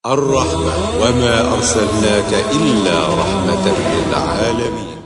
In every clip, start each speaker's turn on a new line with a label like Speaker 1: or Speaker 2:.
Speaker 1: الرحمة وما أرسلناك إلا رحمة للعالمين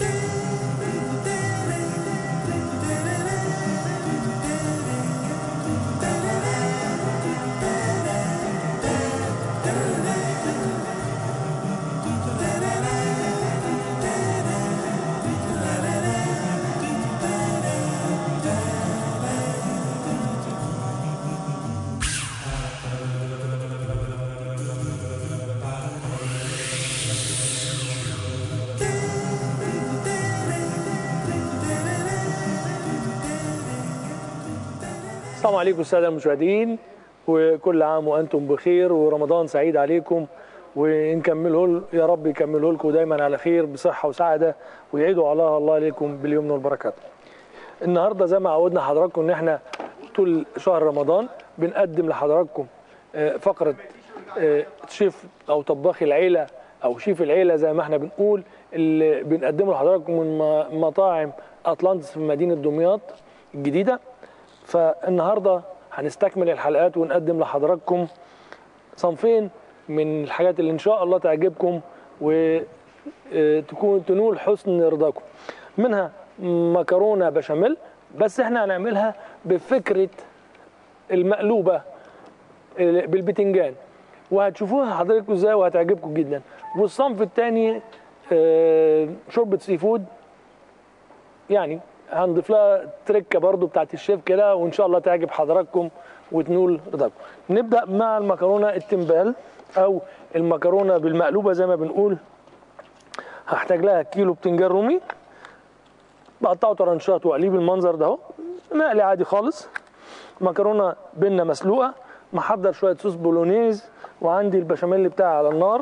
Speaker 2: السلام عليكم الساده المشاهدين وكل عام وانتم بخير ورمضان سعيد عليكم ونكمله يا رب يكمله لكم دايما على خير بصحه وسعاده ويعيدوا على الله عليكم باليمن والبركات. النهارده زي ما عودنا حضراتكم ان احنا طول شهر رمضان بنقدم لحضراتكم آه، فقره آه، شيف او طباخ العيله او شيف العيله زي ما احنا بنقول اللي بنقدمه لحضراتكم من م- مطاعم اطلانتس في مدينه دمياط الجديده فالنهارده هنستكمل الحلقات ونقدم لحضراتكم صنفين من الحاجات اللي ان شاء الله تعجبكم وتكون تنول حسن رضاكم منها مكرونه بشاميل بس احنا هنعملها بفكره المقلوبه بالبتنجان وهتشوفوها حضراتكم ازاي وهتعجبكم جدا والصنف الثاني شوربه سي فود يعني هنضيف لها تركه برضو بتاعت الشيف كده وان شاء الله تعجب حضراتكم وتنول رضاكم نبدا مع المكرونه التمبال او المكرونه بالمقلوبه زي ما بنقول هحتاج لها كيلو بتنجان رومي بقطعه طرنشات واقليه بالمنظر ده اهو مقلي عادي خالص مكرونه بنه مسلوقه محضر شويه صوص بولونيز وعندي البشاميل بتاعي على النار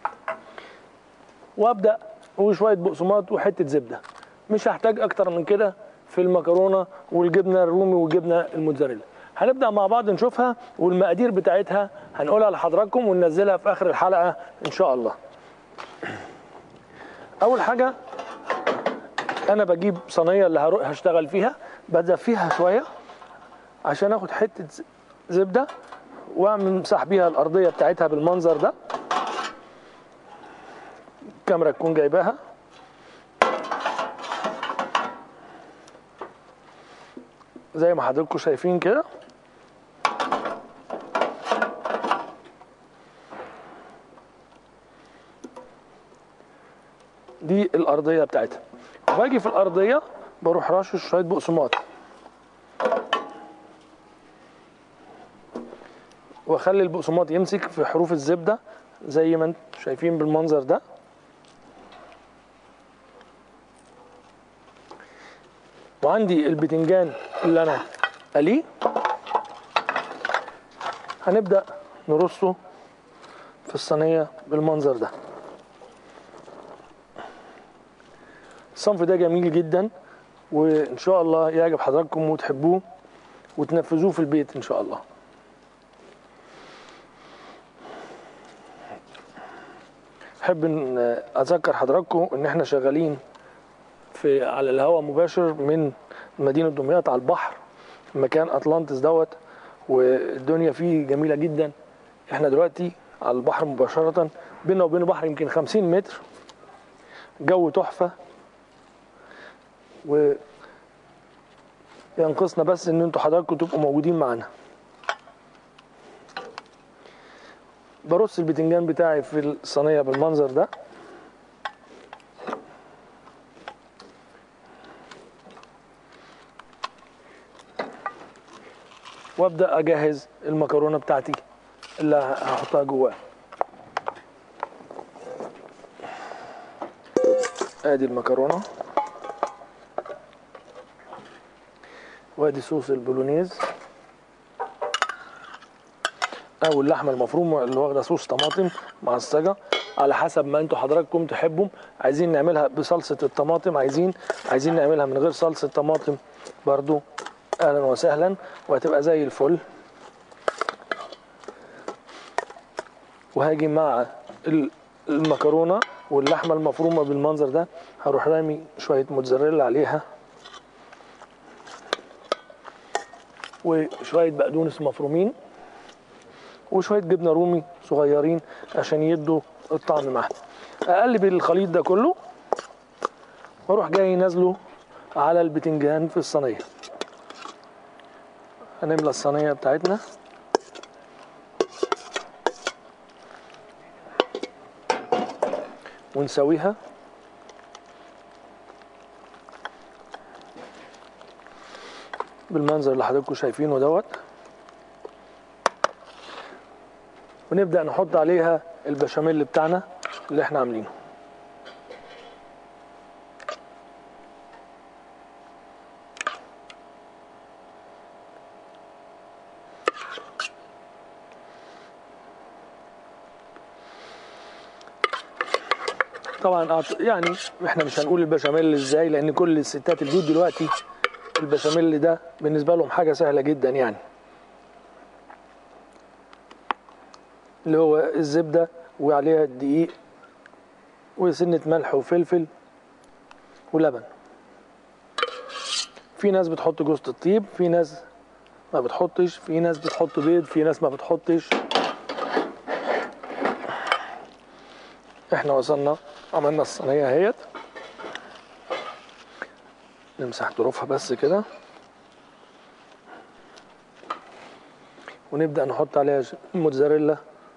Speaker 2: وابدا وشويه بقسماط وحته زبده مش هحتاج اكتر من كده في المكرونه والجبنه الرومي والجبنه الموتزاريلا هنبدا مع بعض نشوفها والمقادير بتاعتها هنقولها لحضراتكم وننزلها في اخر الحلقه ان شاء الله اول حاجه انا بجيب صينيه اللي هروح هشتغل فيها بدفيها شويه عشان اخد حته ز- زبده واعمل مسح بيها الارضيه بتاعتها بالمنظر ده الكاميرا تكون جايباها زي ما حضراتكم شايفين كده دي الارضيه بتاعتها وباجي في الارضيه بروح راشش شويه بقسماط واخلي البقسماط يمسك في حروف الزبده زي ما انتم شايفين بالمنظر ده وعندي البتنجان اللي انا قليه هنبدا نرصه في الصينيه بالمنظر ده الصنف ده جميل جدا وان شاء الله يعجب حضراتكم وتحبوه وتنفذوه في البيت ان شاء الله احب ان اذكر حضراتكم ان احنا شغالين في على الهواء مباشر من مدينه دمياط على البحر مكان اطلانتس دوت والدنيا فيه جميله جدا احنا دلوقتي على البحر مباشره بيننا وبين البحر يمكن 50 متر جو تحفه و ينقصنا بس ان انتوا حضراتكم تبقوا موجودين معانا برص البتنجان بتاعي في الصينيه بالمنظر ده وابدا اجهز المكرونه بتاعتي اللي هحطها جواها ادي المكرونه وادي صوص البولونيز او اللحمه المفرومه اللي واخده صوص طماطم معصجه على حسب ما انتوا حضراتكم تحبوا عايزين نعملها بصلصه الطماطم عايزين عايزين نعملها من غير صلصه طماطم برضو اهلا وسهلا وهتبقى زي الفل وهاجي مع ال- المكرونه واللحمه المفرومه بالمنظر ده هروح رامي شويه موتزاريلا عليها وشويه بقدونس مفرومين وشويه جبنه رومي صغيرين عشان يدوا الطعم معاها اقلب الخليط ده كله واروح جاي نازله على البتنجان في الصينيه هنملى الصينيه بتاعتنا ونسويها بالمنظر اللي حضراتكم شايفينه دوت ونبدأ نحط عليها البشاميل بتاعنا اللي احنا عاملينه طبعا أعط- يعني احنا مش هنقول البشاميل ازاي لان كل الستات البيوت دلوقتي البشاميل ده بالنسبه لهم حاجه سهله جدا يعني اللي هو الزبده وعليها الدقيق وسنه ملح وفلفل ولبن في ناس بتحط جوز الطيب في ناس ما بتحطش في ناس بتحط بيض في ناس ما بتحطش احنا وصلنا عملنا الصينيه اهيت نمسح ظروفها بس كده ونبدأ نحط عليها ش- الموتزاريلا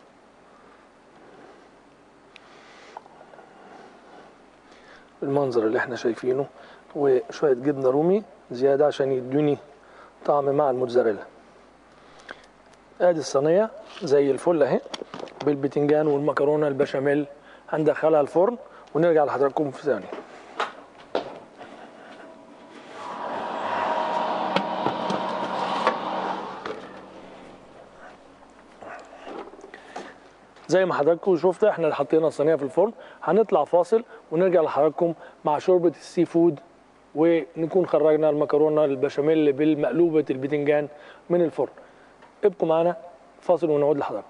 Speaker 2: المنظر اللي احنا شايفينه وشوية جبنة رومي زيادة عشان يدوني طعم مع الموتزاريلا ادي الصينية زي الفل اهي بالبتنجان والمكرونة البشاميل هندخلها الفرن ونرجع لحضراتكم في ثانية زي ما حضراتكم شفت احنا حطينا الصينيه في الفرن هنطلع فاصل ونرجع لحضراتكم مع شوربه السي فود ونكون خرجنا المكرونه البشاميل بالمقلوبه البتنجان من الفرن ابقوا معنا فاصل ونعود لحضراتكم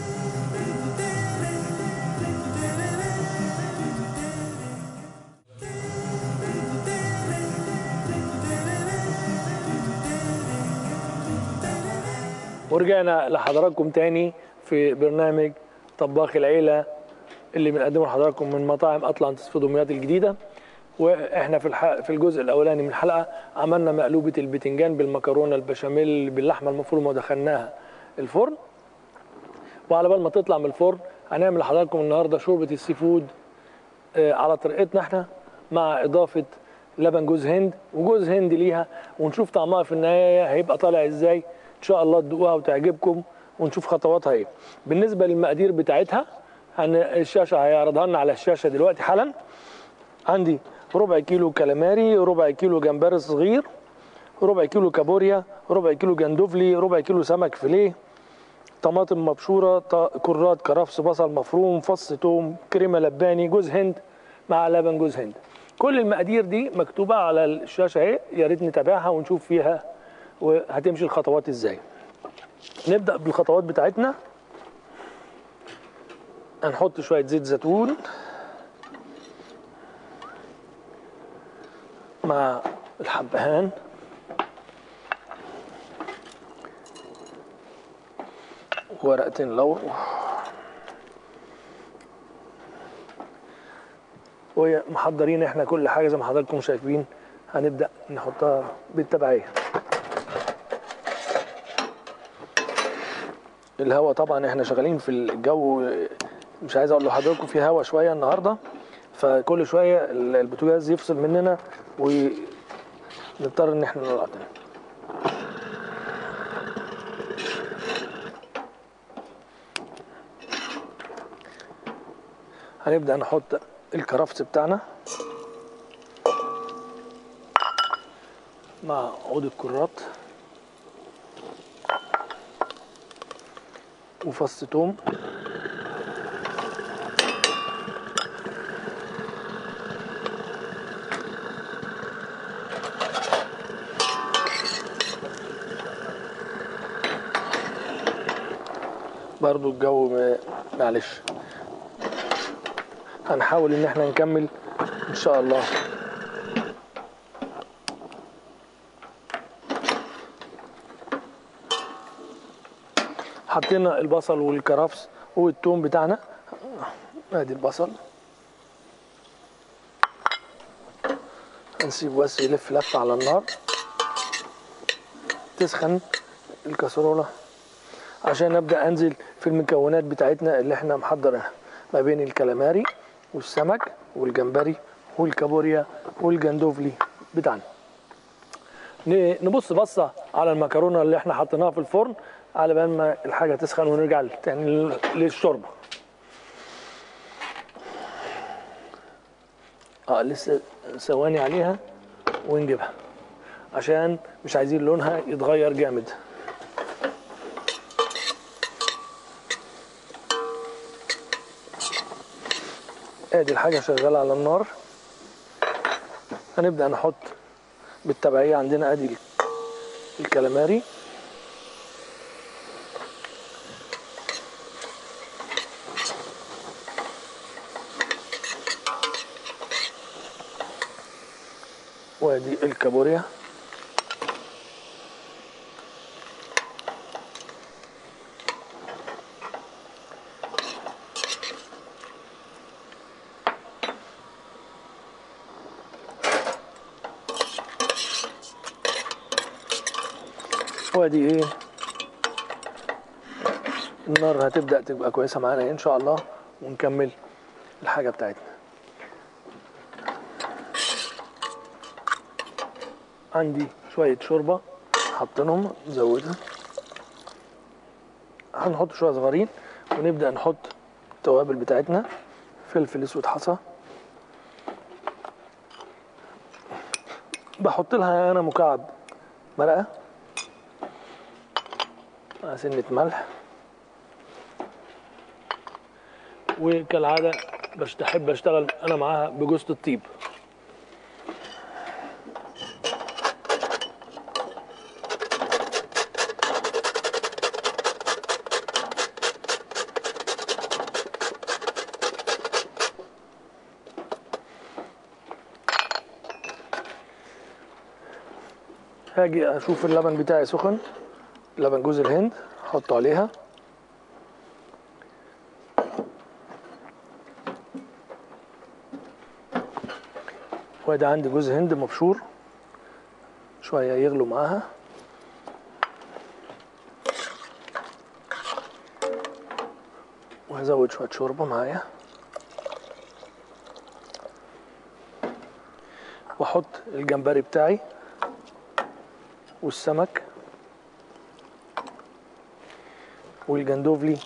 Speaker 2: ورجعنا لحضراتكم تاني في برنامج طباخ العيلة اللي بنقدمه لحضراتكم من مطاعم أطلانتس في دمياط الجديدة واحنا في الح... في الجزء الاولاني من الحلقه عملنا مقلوبه البتنجان بالمكرونه البشاميل باللحمه المفرومه ودخلناها الفرن وعلى بال ما تطلع من الفرن هنعمل لحضراتكم النهارده شوربه السي فود آه، على طريقتنا احنا مع اضافه لبن جوز هند وجوز هند ليها ونشوف طعمها في النهايه هيبقى طالع ازاي ان شاء الله تدوقوها وتعجبكم ونشوف خطواتها ايه بالنسبه للمقادير بتاعتها هن... الشاشه هيعرضها لنا على الشاشه دلوقتي حالا عندي ربع كيلو كالاماري ربع كيلو جمبري صغير ربع كيلو كابوريا ربع كيلو جندوفلي ربع كيلو سمك فيليه طماطم مبشوره ط- كرات كرفس بصل مفروم فص توم كريمه لباني جوز هند مع لبن جوز هند كل المقادير دي مكتوبه على الشاشه اهي يا ريت نتابعها ونشوف فيها وهتمشي الخطوات ازاي نبدا بالخطوات بتاعتنا هنحط شويه زيت زيتون مع الحبهان ورقتين لورا ومحضرين احنا كل حاجه زي ما حضراتكم شايفين هنبدا نحطها بالتبعيه الهواء طبعا احنا شغالين في الجو مش عايز اقول لحضراتكم في هواء شويه النهارده فكل شويه البوتاجاز يفصل مننا ونضطر ان احنا نولع تاني هنبدأ نحط الكرفس بتاعنا مع عود الكرات وفص توم برضو الجو م- معلش هنحاول ان احنا نكمل ان شاء الله حطينا البصل والكرفس والثوم بتاعنا ادي البصل هنسيبه بس يلف لفة على النار تسخن الكسرولة عشان نبدأ أنزل في المكونات بتاعتنا اللي احنا محضرينها ما بين الكلاماري والسمك والجمبري والكابوريا والجندوفلي بتاعنا ن- نبص بصة على المكرونة اللي احنا حطيناها في الفرن على بال ما الحاجة تسخن ونرجع تاني لل- للشوربة اه لسه ثواني عليها ونجيبها عشان مش عايزين لونها يتغير جامد ادي الحاجة شغالة على النار هنبدأ نحط بالتبعية عندنا ادي الكلاماري وادي الكابوريا وادي ايه النار هتبدأ تبقى كويسة معانا ان شاء الله ونكمل الحاجة بتاعتنا عندي شوية شوربة حاطينهم نزودها هنحط شوية صغيرين ونبدأ نحط التوابل بتاعتنا فلفل اسود حصى بحط لها انا مكعب مرقة مع سنة ملح وكالعادة بحب اشتغل انا معاها بجوزة الطيب هاجي اشوف اللبن بتاعي سخن لبن جوز الهند احطه عليها وادي عندي جوز هند مبشور شويه يغلوا معاها وهزود شويه شوربه معايا واحط الجمبري بتاعي والسمك والجندوفلي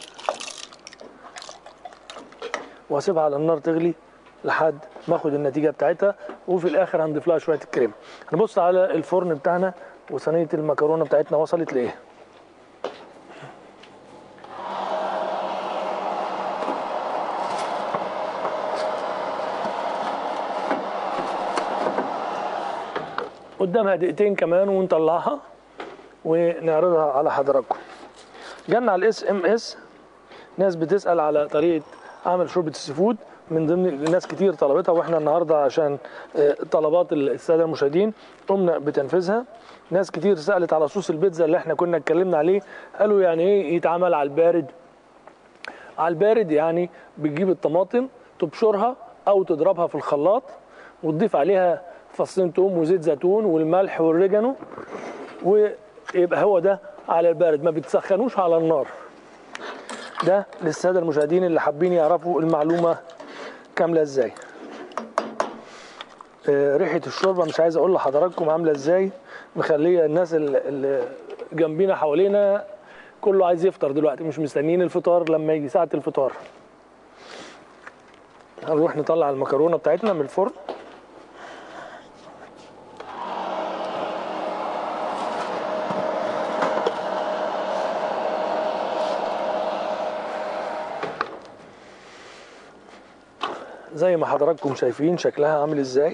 Speaker 2: واسيبها على النار تغلي لحد ما اخد النتيجه بتاعتها وفي الاخر هنضيف لها شويه الكريمه هنبص على الفرن بتاعنا وصينيه المكرونه بتاعتنا وصلت لايه قدامها دقيقتين كمان ونطلعها ونعرضها على حضراتكم جالنا على الاس ام اس ناس بتسال على طريقه عمل شوربه السي فود من ضمن ناس كتير طلبتها واحنا النهارده عشان آه، طلبات الساده المشاهدين قمنا بتنفيذها ناس كتير سالت على صوص البيتزا اللي احنا كنا اتكلمنا عليه قالوا يعني ايه يتعمل على البارد على البارد يعني بتجيب الطماطم تبشرها او تضربها في الخلاط وتضيف عليها فصين توم وزيت زيتون والملح والريجانو ويبقى هو ده على البارد ما بتسخنوش على النار ده للساده المشاهدين اللي حابين يعرفوا المعلومه كامله ازاي آه، ريحه الشوربه مش عايز اقول لحضراتكم عامله ازاي مخليه الناس اللي- اللي جنبينا حوالينا كله عايز يفطر دلوقتي مش مستنيين الفطار لما يجي ساعه الفطار هنروح نطلع المكرونه بتاعتنا من الفرن زي ما حضراتكم شايفين شكلها عامل ازاي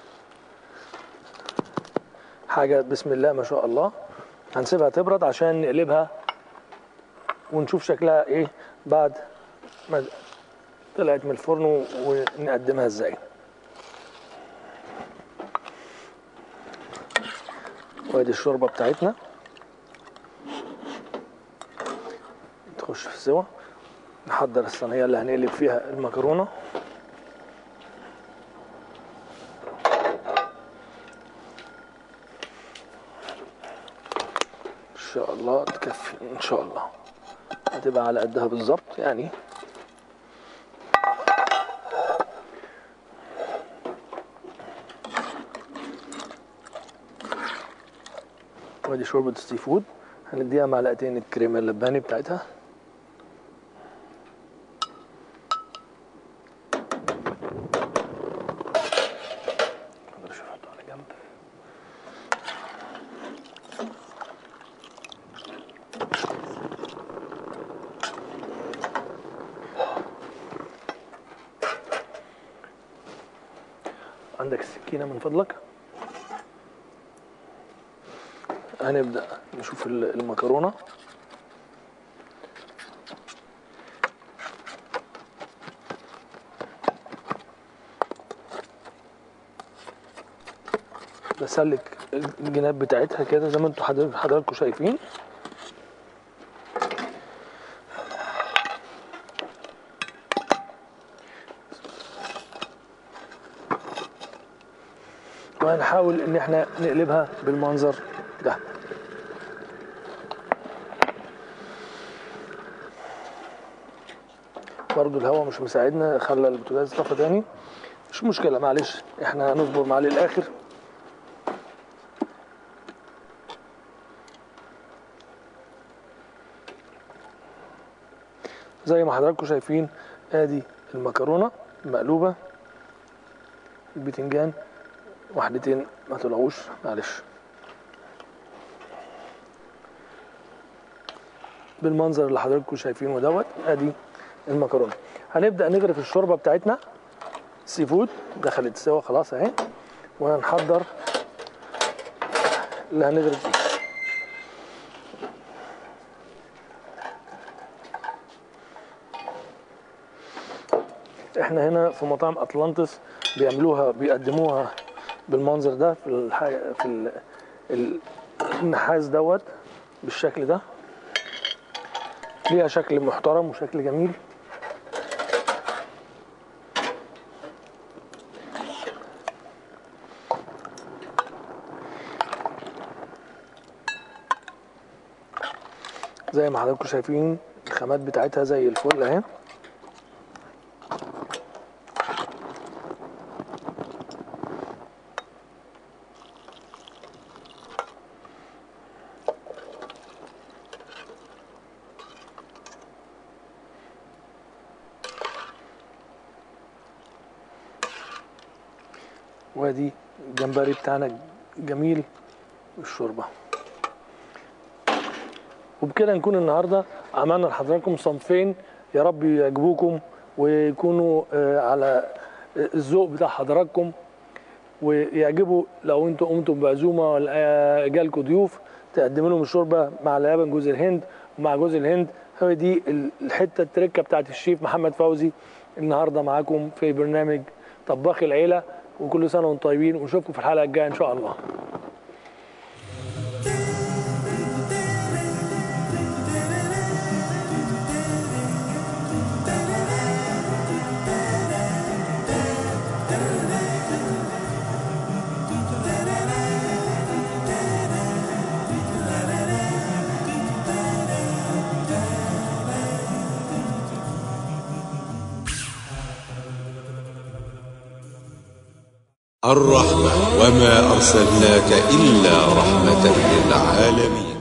Speaker 2: حاجة بسم الله ما شاء الله هنسيبها تبرد عشان نقلبها ونشوف شكلها ايه بعد ما طلعت من الفرن ونقدمها ازاي وادي الشوربة بتاعتنا نخش في السوا نحضر الصينية اللي هنقلب فيها المكرونة ان شاء الله تكفي ان شاء الله هتبقى على قدها بالظبط يعني وادي شوربة السي فود هنديها معلقتين الكريمة اللباني بتاعتها أقدر أشوف أحطه على جنب عندك السكينة من فضلك هنبدأ نشوف ال- المكرونة بسلك الجناب بتاعتها كده زي ما انتوا حضر- حضراتكم شايفين وهنحاول ان احنا نقلبها بالمنظر ده برضو الهواء مش مساعدنا خلى البوتاجاز طفى تاني مش مشكلة معلش احنا هنصبر معاه للآخر زي ما حضراتكم شايفين ادي المكرونة المقلوبة البتنجان واحدتين ما طلعوش معلش بالمنظر اللي حضراتكم شايفينه دوت ادي المكرونه هنبدا نغرف الشوربه بتاعتنا سي فود دخلت سوا خلاص اهي وهنحضر اللي هنغرف فيه احنا هنا في مطعم اطلانتس بيعملوها بيقدموها بالمنظر ده في الحي... في ال... ال... النحاس دوت بالشكل ده ليها شكل محترم وشكل جميل زي ما حضراتكم شايفين الخامات بتاعتها زي الفل اهي وادي الجمبري بتاعنا جميل الشوربه وبكده نكون النهارده عملنا لحضراتكم صنفين يا رب يعجبوكم ويكونوا آه، على الذوق بتاع حضراتكم ويعجبوا لو انتوا قمتوا بعزومه ولا آه، جالكوا ضيوف تقدموا لهم الشوربه مع لبن جوز الهند ومع جوز الهند هو دي الحته التركه بتاعت الشيف محمد فوزي النهارده معاكم في برنامج طباخ العيله وكل سنه وانتم طيبين ونشوفكم في الحلقه الجايه ان شاء الله
Speaker 1: الرحمة وما أرسلناك إلا رحمة للعالمين